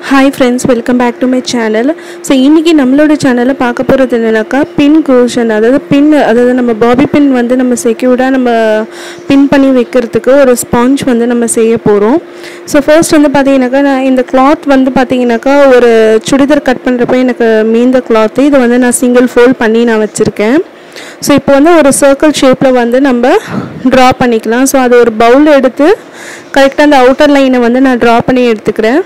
hi friends welcome back to my channel so இன்றைக்கி நம்மளோட சேனலில் பார்க்க போகிறது என்னென்னாக்கா பின் குரோஷன் அதாவது பின் அதாவது நம்ம பாபி பின் வந்து நம்ம செக்யூர்டாக நம்ம பின் பண்ணி வைக்கிறதுக்கு ஒரு ஸ்பாஞ்ச் வந்து நம்ம செய்ய போகிறோம் ஸோ ஃபர்ஸ்ட் வந்து பார்த்தீங்கன்னாக்கா நான் இந்த கிளாத் வந்து பார்த்தீங்கன்னாக்கா ஒரு சுடிதார் கட் பண்ணுறப்ப எனக்கு மீந்த கிளாத்து இதை வந்து நான் சிங்கிள் ஃபோல்ட் பண்ணி நான் வச்சுருக்கேன் ஸோ இப்போ வந்து ஒரு சர்க்கிள் ஷேப்பில் வந்து நம்ம ட்ரா பண்ணிக்கலாம் ஸோ அது ஒரு பவுல் எடுத்து கரெக்டாக அந்த அவுட்டர் லைனை வந்து நான் ட்ரா பண்ணி எடுத்துக்கிறேன்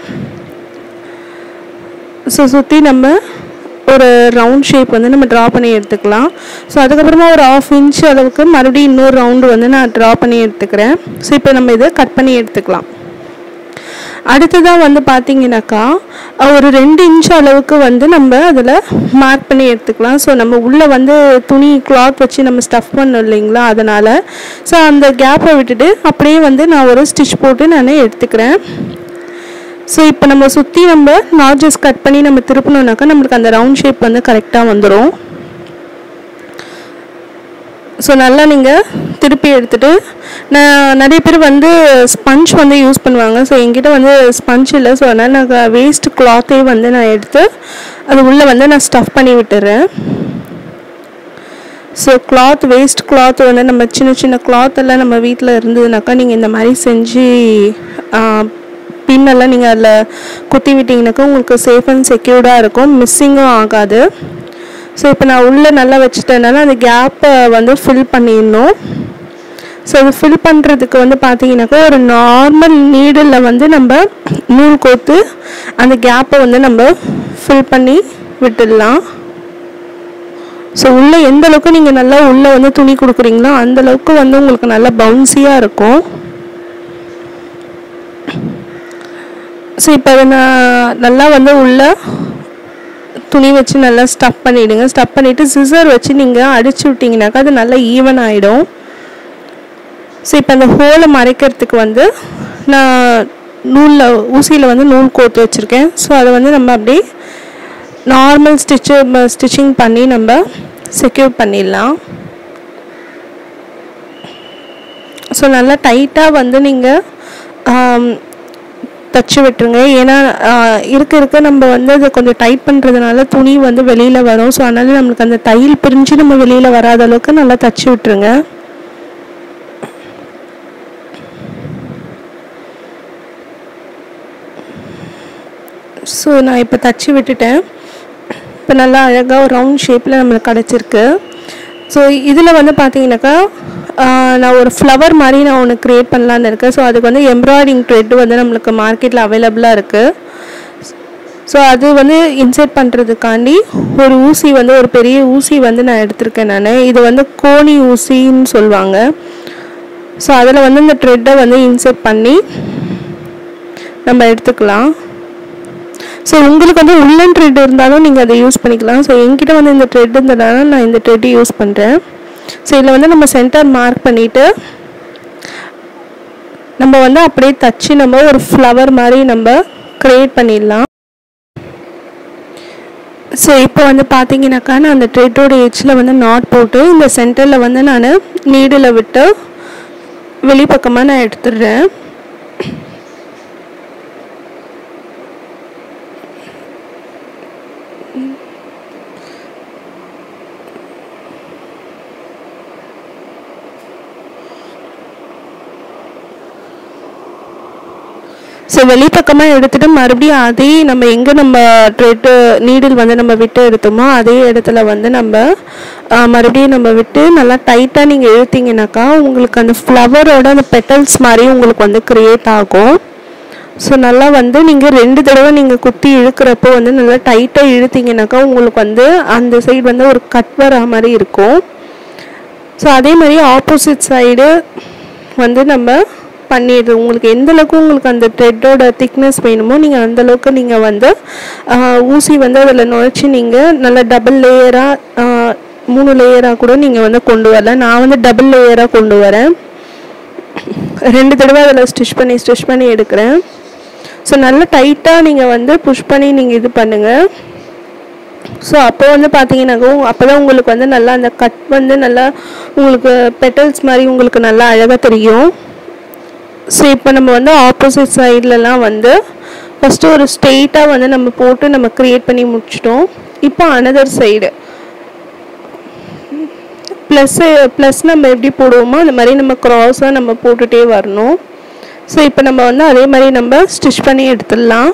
ஸோ சுற்றி நம்ம ஒரு ரவுண்ட் ஷேப் வந்து நம்ம ட்ரா பண்ணி எடுத்துக்கலாம் ஸோ அதுக்கப்புறமா ஒரு ஆஃப் இன்ச் அளவுக்கு மறுபடியும் இன்னொரு ரவுண்டு வந்து நான் ட்ரா பண்ணி எடுத்துக்கிறேன் ஸோ இப்போ நம்ம இதை கட் பண்ணி எடுத்துக்கலாம் அடுத்ததாக வந்து பார்த்தீங்கன்னாக்கா ஒரு ரெண்டு இன்ச் அளவுக்கு வந்து நம்ம அதில் மார்க் பண்ணி எடுத்துக்கலாம் ஸோ நம்ம உள்ளே வந்து துணி கிளாத் வச்சு நம்ம ஸ்டஃப் பண்ணோம் இல்லைங்களா அதனால் ஸோ அந்த கேப்பை விட்டுட்டு அப்படியே வந்து நான் ஒரு ஸ்டிச் போட்டு நான் எடுத்துக்கிறேன் ஸோ இப்போ நம்ம சுற்றி நம்ம நாட்ஜஸ் கட் பண்ணி நம்ம திருப்பினோம்னாக்கா நம்மளுக்கு அந்த ரவுண்ட் ஷேப் வந்து கரெக்டாக வந்துடும் ஸோ நல்லா நீங்கள் திருப்பி எடுத்துகிட்டு நான் நிறைய பேர் வந்து ஸ்பஞ்ச் வந்து யூஸ் பண்ணுவாங்க ஸோ என்கிட்ட வந்து ஸ்பஞ்ச் இல்லை ஸோ அதனால் நான் வேஸ்ட் கிளாத்தே வந்து நான் எடுத்து அது உள்ளே வந்து நான் ஸ்டஃப் பண்ணி விட்டுறேன் ஸோ கிளாத் வேஸ்ட் கிளாத் வந்து நம்ம சின்ன சின்ன கிளாத் எல்லாம் நம்ம வீட்டில் இருந்ததுனாக்கா நீங்கள் இந்த மாதிரி செஞ்சு பின்னெல்லாம் நீங்கள் அதில் குத்தி விட்டிங்கனாக்கா உங்களுக்கு சேஃப் அண்ட் செக்யூர்டாக இருக்கும் மிஸ்ஸிங்கும் ஆகாது ஸோ இப்போ நான் உள்ளே நல்லா வச்சுட்டேனால அந்த கேப்பை வந்து ஃபில் பண்ணிடணும் ஸோ அது ஃபில் பண்ணுறதுக்கு வந்து பார்த்தீங்கன்னாக்கா ஒரு நார்மல் நீடில் வந்து நம்ம நூல் கோத்து அந்த கேப்பை வந்து நம்ம ஃபில் பண்ணி விட்டுடலாம் ஸோ உள்ளே எந்த அளவுக்கு நீங்கள் நல்லா உள்ளே வந்து துணி கொடுக்குறீங்களோ அந்த அளவுக்கு வந்து உங்களுக்கு நல்லா பவுன்சியாக இருக்கும் ஸோ இப்போ அதை நான் நல்லா வந்து உள்ள துணி வச்சு நல்லா ஸ்டஃப் பண்ணிவிடுங்க ஸ்டஃப் பண்ணிவிட்டு சிசர் வச்சு நீங்கள் அடிச்சு விட்டிங்கனாக்கா அது நல்லா ஈவன் ஆகிடும் ஸோ இப்போ அந்த ஹோலை மறைக்கிறதுக்கு வந்து நான் நூலில் ஊசியில் வந்து நூல் கோத்து வச்சுருக்கேன் ஸோ அதை வந்து நம்ம அப்படியே நார்மல் ஸ்டிச்சு ஸ்டிச்சிங் பண்ணி நம்ம செக்யூர் பண்ணிடலாம் ஸோ நல்லா டைட்டாக வந்து நீங்கள் தச்சு விட்டுருங்க ஏன்னா இருக்க இருக்க நம்ம வந்து அதை கொஞ்சம் டைட் பண்ணுறதுனால துணி வந்து வெளியில் வரும் ஸோ அதனால் நம்மளுக்கு அந்த தையல் பிரிஞ்சு நம்ம வெளியில் வராத அளவுக்கு நல்லா தச்சு விட்டுருங்க ஸோ நான் இப்போ தச்சு விட்டுட்டேன் இப்போ நல்லா அழகாக ஒரு ரவுண்ட் ஷேப்பில் நம்மளுக்கு கிடச்சிருக்கு ஸோ இதில் வந்து பார்த்தீங்கன்னாக்கா நான் ஒரு ஃப்ளவர் மாதிரி நான் ஒன்று க்ரியேட் பண்ணலான்னு இருக்கேன் ஸோ அதுக்கு வந்து எம்ப்ராய்டிங் த்ரெட்டு வந்து நம்மளுக்கு மார்க்கெட்டில் அவைலபிளாக இருக்குது ஸோ அது வந்து இன்சர்ட் பண்ணுறதுக்காண்டி ஒரு ஊசி வந்து ஒரு பெரிய ஊசி வந்து நான் எடுத்திருக்கேன் நான் இது வந்து கோணி ஊசின்னு சொல்லுவாங்க ஸோ அதில் வந்து இந்த த்ரெட்டை வந்து இன்சர்ட் பண்ணி நம்ம எடுத்துக்கலாம் ஸோ உங்களுக்கு வந்து உள்ளன் த்ரெட் இருந்தாலும் நீங்கள் அதை யூஸ் பண்ணிக்கலாம் ஸோ என்கிட்ட வந்து இந்த த்ரெட் இருந்ததுனால நான் இந்த த்ரெட்டு யூஸ் பண்ணுறேன் ஸோ இதில் வந்து நம்ம சென்டர் மார்க் பண்ணிவிட்டு நம்ம வந்து அப்படியே தச்சு நம்ம ஒரு ஃப்ளவர் மாதிரி நம்ம க்ரியேட் பண்ணிடலாம் ஸோ இப்போ வந்து பார்த்தீங்கன்னாக்கா நான் அந்த த்ரெட்டோட எட்ஜில் வந்து நாட் போட்டு இந்த சென்டரில் வந்து நான் நீடில் விட்டு வெளிப்பக்கமாக நான் எடுத்துடுறேன் ஸோ வெளிப்பக்கமாக எடுத்துகிட்டு மறுபடியும் அதே நம்ம எங்கே நம்ம த்ரெட்டு நீடில் வந்து நம்ம விட்டு எடுத்தோமோ அதே இடத்துல வந்து நம்ம மறுபடியும் நம்ம விட்டு நல்லா டைட்டாக நீங்கள் இழுத்தீங்கனாக்கா உங்களுக்கு அந்த ஃப்ளவரோட அந்த பெட்டல்ஸ் மாதிரி உங்களுக்கு வந்து க்ரியேட் ஆகும் ஸோ நல்லா வந்து நீங்கள் ரெண்டு தடவை நீங்கள் குத்தி இழுக்கிறப்போ வந்து நல்லா டைட்டாக இழுத்தீங்கனாக்கா உங்களுக்கு வந்து அந்த சைடு வந்து ஒரு கட் வர மாதிரி இருக்கும் ஸோ அதே மாதிரி ஆப்போசிட் சைடு வந்து நம்ம பண்ணிடுது உங்களுக்கு எந்த அளவுக்கு உங்களுக்கு அந்த த்ரெட்டோட திக்னஸ் வேணுமோ நீங்கள் அந்தளவுக்கு நீங்கள் வந்து ஊசி வந்து அதில் நுழைச்சி நீங்கள் நல்லா டபுள் லேயராக மூணு லேயராக கூட நீங்கள் வந்து கொண்டு வரல நான் வந்து டபுள் லேயராக கொண்டு வரேன் ரெண்டு தடவை அதில் ஸ்டிச் பண்ணி ஸ்டிச் பண்ணி எடுக்கிறேன் ஸோ நல்லா டைட்டாக நீங்கள் வந்து புஷ் பண்ணி நீங்கள் இது பண்ணுங்கள் ஸோ அப்போ வந்து பார்த்தீங்கன்னாக்கா அப்போ தான் உங்களுக்கு வந்து நல்லா அந்த கட் வந்து நல்லா உங்களுக்கு பெட்டல்ஸ் மாதிரி உங்களுக்கு நல்லா அழகாக தெரியும் ஸோ இப்போ நம்ம வந்து ஆப்போசிட் சைட்லலாம் வந்து ஃபஸ்ட்டு ஒரு ஸ்ட்ரெயிட்டாக வந்து நம்ம போட்டு நம்ம க்ரியேட் பண்ணி முடிச்சிட்டோம் இப்போ அனதர் சைடு ப்ளஸ்ஸு ப்ளஸ் நம்ம எப்படி போடுவோமோ அந்த மாதிரி நம்ம க்ராஸாக நம்ம போட்டுகிட்டே வரணும் ஸோ இப்போ நம்ம வந்து அதே மாதிரி நம்ம ஸ்டிச் பண்ணி எடுத்துடலாம்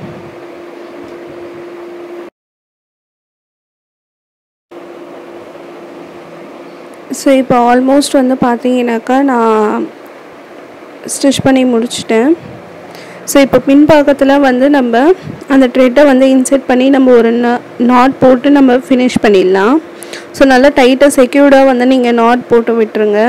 ஸோ இப்போ ஆல்மோஸ்ட் வந்து பார்த்தீங்கன்னாக்கா நான் ஸ்டிச் பண்ணி முடிச்சிட்டேன் ஸோ இப்போ பின்பக்கத்தில் வந்து நம்ம அந்த த்ரெட்டை வந்து இன்செர்ட் பண்ணி நம்ம ஒரு நாட் போட்டு நம்ம ஃபினிஷ் பண்ணிடலாம் ஸோ நல்லா டைட்டாக செக்யூர்டாக வந்து நீங்கள் நாட் போட்டு விட்டுருங்க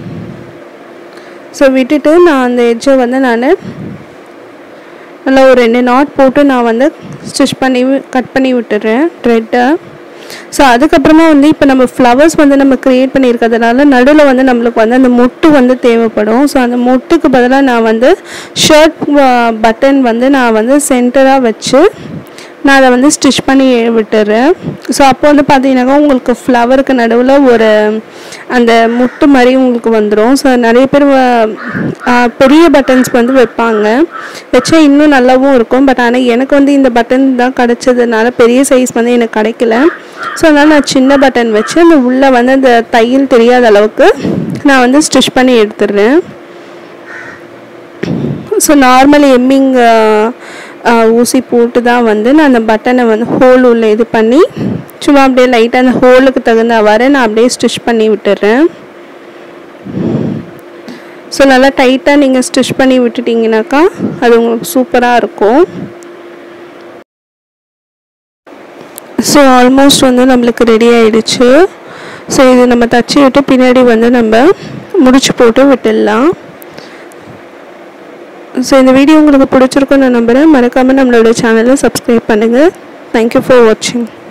ஸோ விட்டுட்டு நான் அந்த எட்ஜை வந்து நான் நல்லா ஒரு ரெண்டு நாட் போட்டு நான் வந்து ஸ்டிச் பண்ணி கட் பண்ணி விட்டுறேன் த்ரெட்டை ஸோ அதுக்கப்புறமா வந்து இப்போ நம்ம ஃப்ளவர்ஸ் வந்து நம்ம க்ரியேட் பண்ணியிருக்கிறதுனால நடுவில் வந்து நம்மளுக்கு வந்து அந்த மொட்டு வந்து தேவைப்படும் ஸோ அந்த மொட்டுக்கு பதிலாக நான் வந்து ஷர்ட் பட்டன் வந்து நான் வந்து சென்டராக வச்சு நான் அதை வந்து ஸ்டிச் பண்ணி விட்டுறேன் ஸோ அப்போ வந்து பார்த்தீங்கன்னாக்கா உங்களுக்கு ஃப்ளவருக்கு நடுவில் ஒரு அந்த முட்டு மாதிரி உங்களுக்கு வந்துடும் ஸோ நிறைய பேர் பெரிய பட்டன்ஸ் வந்து வைப்பாங்க வச்சா இன்னும் நல்லாவும் இருக்கும் பட் ஆனால் எனக்கு வந்து இந்த பட்டன் தான் கிடச்சதுனால பெரிய சைஸ் வந்து எனக்கு கிடைக்கல ஸோ அதனால் நான் சின்ன பட்டன் வச்சு அந்த உள்ளே வந்து அந்த தையல் தெரியாத அளவுக்கு நான் வந்து ஸ்டிச் பண்ணி எடுத்துடுறேன் ஸோ நார்மல் எம்மிங் ஊசி போட்டு தான் வந்து நான் அந்த பட்டனை வந்து ஹோல் உள்ள இது பண்ணி சும்மா அப்படியே லைட்டாக அந்த ஹோலுக்கு தகுந்தவாறு நான் அப்படியே ஸ்டிச் பண்ணி விட்டுறேன் ஸோ நல்லா டைட்டாக நீங்கள் ஸ்டிச் பண்ணி விட்டுட்டிங்கனாக்கா அது உங்களுக்கு சூப்பராக இருக்கும் ஸோ ஆல்மோஸ்ட் வந்து நம்மளுக்கு ரெடி ஆயிடுச்சு ஸோ இது நம்ம தச்சு விட்டு பின்னாடி வந்து நம்ம முடிச்சு போட்டு விட்டுடலாம் ஸோ இந்த வீடியோ உங்களுக்கு பிடிச்சிருக்குன்னு நான் நம்புகிறேன் மறக்காமல் நம்மளோட சேனலை சப்ஸ்கிரைப் பண்ணுங்கள் தேங்க்யூ ஃபார் வாட்சிங்